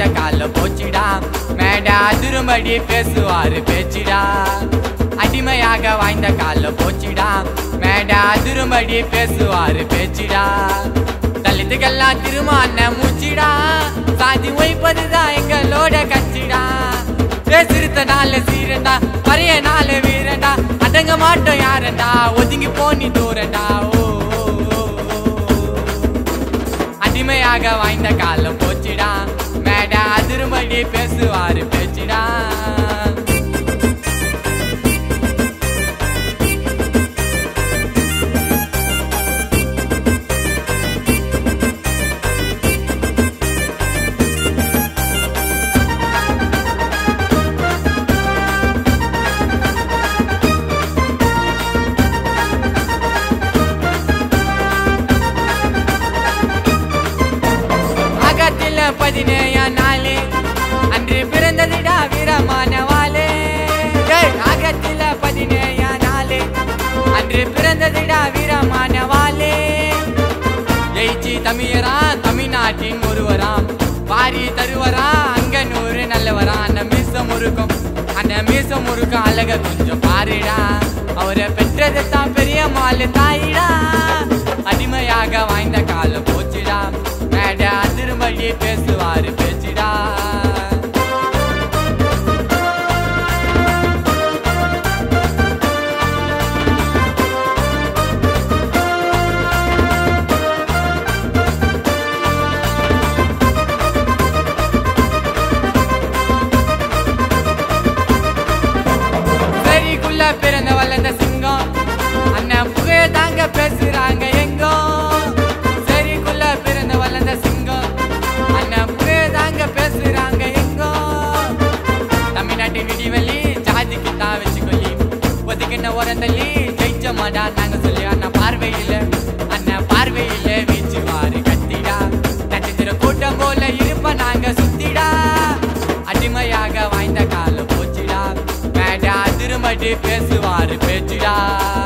வாய்ந்த கால போச்சுடா மேட அதிரும்படி பேசுவாரு பேச்சுடா அடிமையாக வாய்ந்த கால போச்சுடா மேட அதிரும்படி பேசுவாரு பேச்சுடா தலித்துக்கெல்லாம் திருமான மூச்சிடா சாதி ஒய்ப்பதுதான் எங்களோட கட்சிடா பேசிருத்த நாள் சீரண்டா பறைய நாள் வீரண்டா அடங்க மாட்டோம் யாரண்டா ஒதுங்கி போனி தூரண்டா ஓ ஓ, ஓ, ஓ. அடிமையாக வாய்ந்த காலம் போச்சுடா மேட அதிரும்படி பேசுவாரு பேச்சுடா அகத்தில பதினேழாம் நாளே அன்று பிறந்ததுடா வீரமான வாளே டேய், அகத்தில பதினேழாம் நாளே அன்று பிறந்ததுடா வீரமான வாளே ஜெயிச்சு தமிழரா தமிழ்நாட்டின் ஒருவராம் வாரி தருவரா அங்க நூறு நல்லவரா அந்த மீசம் முறுக்கும் அந்த மீசம் முறுக்கும் அழக கொஞ்சம் பாருடா அவரை பெற்றது தான் பெரிய மாலு தாயிடா அடிமையாக வாய்ந்த காலம் போச்சுடா மேட அதிரும்படி பேசுவாரு பேச்சுடா சரிக்குள்ள பிறந்த வளர்ந்த சிங்கம் அண்ணன் புகைய தாங்க பேசுறாங்க எங்கோ சரிக்குள்ள பிறந்த வளர்ந்த சிங்கம் அண்ணன் புகைய தாங்க பேசுறாங்க எங்கோ தமிழ்நாட்டின் விடிவெளி ஜாதிக்கு தான் வச்சுக்கொள்ளி ஒதுக்கின உரந்தள்ளி ஜெயிச்ச மாடா நாங்க சொல்லி அண்ணன் பார்வையில அண்ணன் பார்வையில வீச்சு வாரி கத்திடா நட்சத்திர கூட்டம் போல இருப்ப நாங்க சுத்திடா அடிமையாக வாய்ந்த காலம் போச்சுடா மேட திருமடி பேசுவாரு பேச்சுடா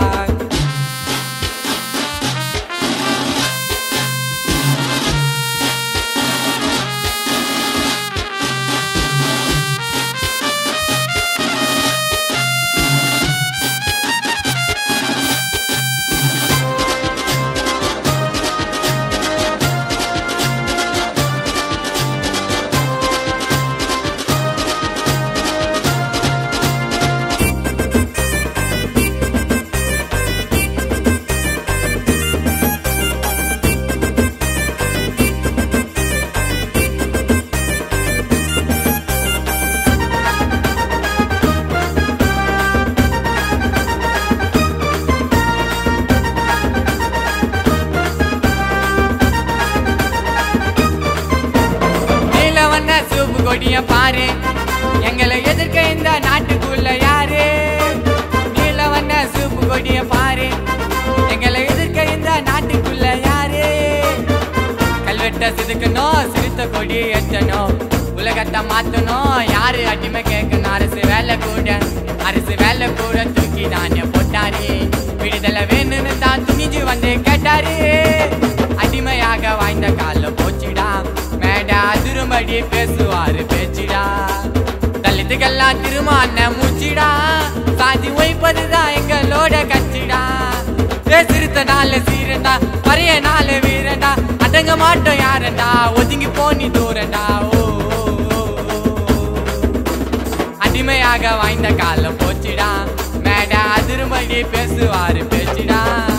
நீல வண்ண சூப்பு கொடிய பாரு எங்களை எதிர்க்க இந்த நாட்டுக்குள்ள யாரு நீல வண்ண சூப்பு கொடிய பாரு எங்களை எதிர்க்க இந்த நாட்டுக்குள்ள யாரு கல்வெட்ட சிதுக்கணும் சிறுத்த கொடி ஏற்றணும் உலகத்தை மாத்தணும் யாரு அடிமை கேட்கணும் அரசு வேலை கூட அரசு வேலை கூட தூக்கி தானே போட்டாரு விடுதலை வேணும்னு தான் துணிஞ்சு வந்து கேட்டாரு அடிமையாக வாய்ந்த காலம் போச்சுடா மேட அதிரும்படி பேசுவாரு பேச்சுடா தலித்துக்கெல்லாம் திருமான மூச்சிடா சாதி ஒய்ப்பதுதான் எங்களோட கட்சிடா பேசிருத்த நாள் சீரண்டா பறைய நாள் வீரண்டா அடங்க மாட்டோம் யாரண்டா ஒதுங்கி போனி தூரண்டா ஓ ஓ, ஓ, ஓ. அடிமையாக வாய்ந்த காலம் போச்சுடா மேட அதிரும்படி பேசுவாரு பேச்சுடா